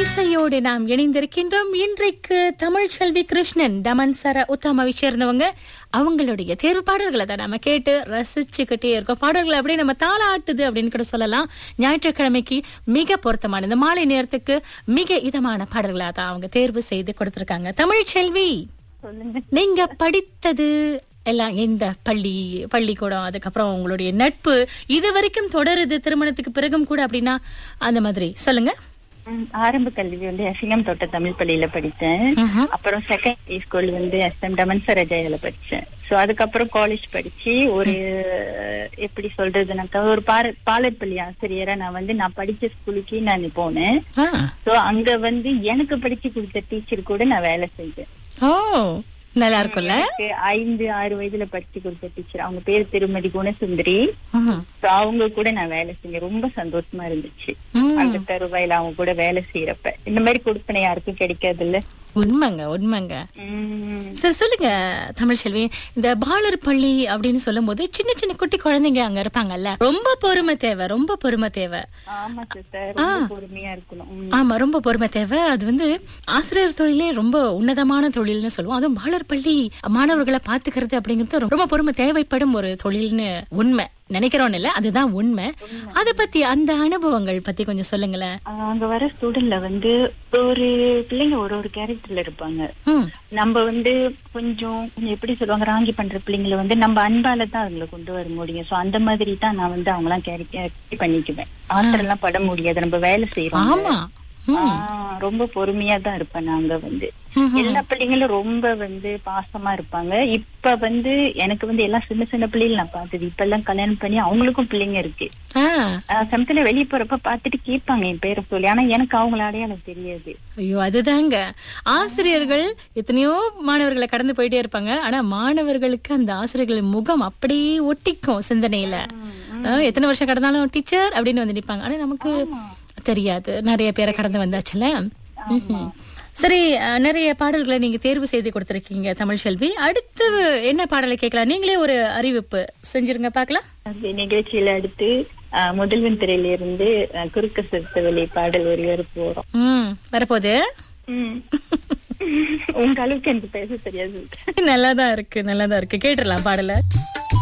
இசையோடு நாம் இணைந்திருக்கின்றோம் இன்றைக்கு தமிழ் செல்வி கிருஷ்ணன் டமன்சர உத்தமாவை சேர்ந்தவங்க அவங்களுடைய தேர்வு பாடல்களை தான் நம்ம கேட்டு ரசிச்சுக்கிட்டே இருக்கோம் பாடல்களை அப்படியே நம்ம தாளாட்டுது அப்படின்னு கூட சொல்லலாம் ஞாயிற்றுக்கிழமைக்கு மிக பொருத்தமான இந்த மாலை நேரத்துக்கு மிக இதமான பாடல்களா தான் அவங்க தேர்வு செய்து கொடுத்திருக்காங்க தமிழ் செல்வி சொல்லுங்க நீங்க படித்தது எல்லாம் எந்த பள்ளி பள்ளிக்கூடம் அதுக்கப்புறம் உங்களுடைய நட்பு இது வரைக்கும் தொடருது திருமணத்துக்கு பிறகும் கூட அப்படின்னா அந்த மாதிரி சொல்லுங்க ம், ஆரம்ப கல்வி வந்து எஸ்எம் தோட்ட தமிழ் பள்ளியில படித்தேன் ம்ஹும். அப்புறம் செகண்டரி ஸ்கூல் வந்து எஸ்எம் டமன்சரஜாயில படிச்சேன் சோ அதுக்கப்புறம் காலேஜ் படிச்சு ஒரு எப்படி சொல்றதுனாக்கா ஒரு பார பாலப்பள்ளி ஆசிரியரா நான் வந்து நான் படிச்ச ஸ்கூலுக்கு நான் போனேன் ஆ. சோ அங்க வந்து எனக்கு படிச்சு கொடுத்த டீச்சர் கூட நான் வேலை செஞ்சேன் ஓ நல்லா இருக்கும்ல எனக்கு ஐந்து ஆறு வயதுல படிச்சு கொடுத்த டீச்சர் அவங்க பேர் திருமதி குணசுந்தரி ம்ஹும். So, அவங்க கூட நான் வேலை செஞ்சேன் ரொம்ப சந்தோஷமா இருந்துச்சு ம். அந்த தருவாயில அவங்க கூட வேலை செய்யறப்ப இந்த மாதிரி கொடுப்பனை யாருக்கும் கிடைக்காது இல்ல உண்மைங்க உண்மைங்க சரி சொல்லுங்க தமிழ் செல்வி இந்த பாலர் பள்ளி அப்படின்னு சொல்லும் போது சின்ன சின்ன குட்டி குழந்தைங்க அங்க இருப்பாங்கல்ல ரொம்ப பொறுமை தேவை ரொம்ப பொறுமை தேவை ஆமா சிஸ்டர் ரொம்ப பொறுமையா இருக்கணும் உம். ஆமா ரொம்ப பொறுமை தேவை அது வந்து ஆசிரியர் தொழிலே ரொம்ப உன்னதமான தொழில்னு சொல்லுவோம் அதுவும் பாலர் பள்ளி மாணவர்களை பாத்துக்கிறது அப்படிங்கிறது ரொம்ப பொறுமை தேவைப்படும் ஒரு தொழில்னு உண்மை நினைக்கிறோம் இல்ல அதுதான் உண்மை அத பத்தி அந்த அனுபவங்கள் பத்தி கொஞ்சம் சொல்லுங்களேன் ஆஹ் அங்க வர ஸ்டூடெண்ட்ல வந்து ஒரு பிள்ளைங்க ஒரு ஒரு கேரக்டர்ல இருப்பாங்க ம் நம்ம வந்து கொஞ்சம் கொஞ்சம் எப்படி சொல்லுவாங்க ராங்கி பண்ற பிள்ளைங்களை வந்து நம்ம அன்பால தான் அவங்களை கொண்டு வர முடியும் சோ அந்த மாதிரி தான் நான் வந்து அவங்க எல்லாம் கேரி பண்ணிக்குவேன் ஆத்திரம் எல்லாம் பட முடியாது நம்ம வேலை செய்யறோம் ஆமா ஆஹ் ரொம்ப பொறுமையா தான் இருப்பேன் நாங்க வந்து எல்லா பிள்ளைங்களும் ரொம்ப வந்து பாசமா இருப்பாங்க இப்ப வந்து எனக்கு வந்து எல்லாம் சின்ன சின்ன பிள்ளைகள் நான் பார்த்தது இப்ப எல்லாம் கல்யாணம் பண்ணி அவங்களுக்கும் பிள்ளைங்க இருக்கு ஆ சமயத்துல வெளிய போறப்ப பார்த்துட்டு கேட்பாங்க என் பேரை சொல்லி ஆனா எனக்கு அவங்கள அடையாளம் தெரியாது ஐயோ அதுதாங்க ஆசிரியர்கள் எத்தனையோ மாணவர்களை கடந்து போயிட்டே இருப்பாங்க ஆனா மாணவர்களுக்கு அந்த ஆசிரியர்களின் முகம் அப்படியே ஒட்டிக்கும் சிந்தனையில அஹ், எத்தனை வருஷம் கடந்தாலும் டீச்சர் அப்படின்னு வந்து நிப்பாங்க ஆனா நமக்கு தெரியாது நிறைய பேரை கடந்து வந்தாச்சுல ம்ஹும். சரி அஹ், நிறைய பாடல்களை நீங்க தேர்வு செய்து கொடுத்திருக்கீங்க தமிழ் செல்வி அடுத்து என்ன பாடலை கேட்கலாம் நீங்களே ஒரு அறிவிப்பு செஞ்சிருங்க பார்க்கலாம் அந்த நிகழ்ச்சியில அடுத்து ஆஹ் முதல்வன் திரையில இருந்து ஆஹ் குறுக்க சிறுத்த வெளி பாடல் ஒரு வரை போறோம் ம் வரப்போகுது உம். உங்க அளவுக்கு எனக்கு பேச தெரியாது நல்லாதான் இருக்கு நல்லாதான் இருக்கு கேட்டுடலாம் பாடலை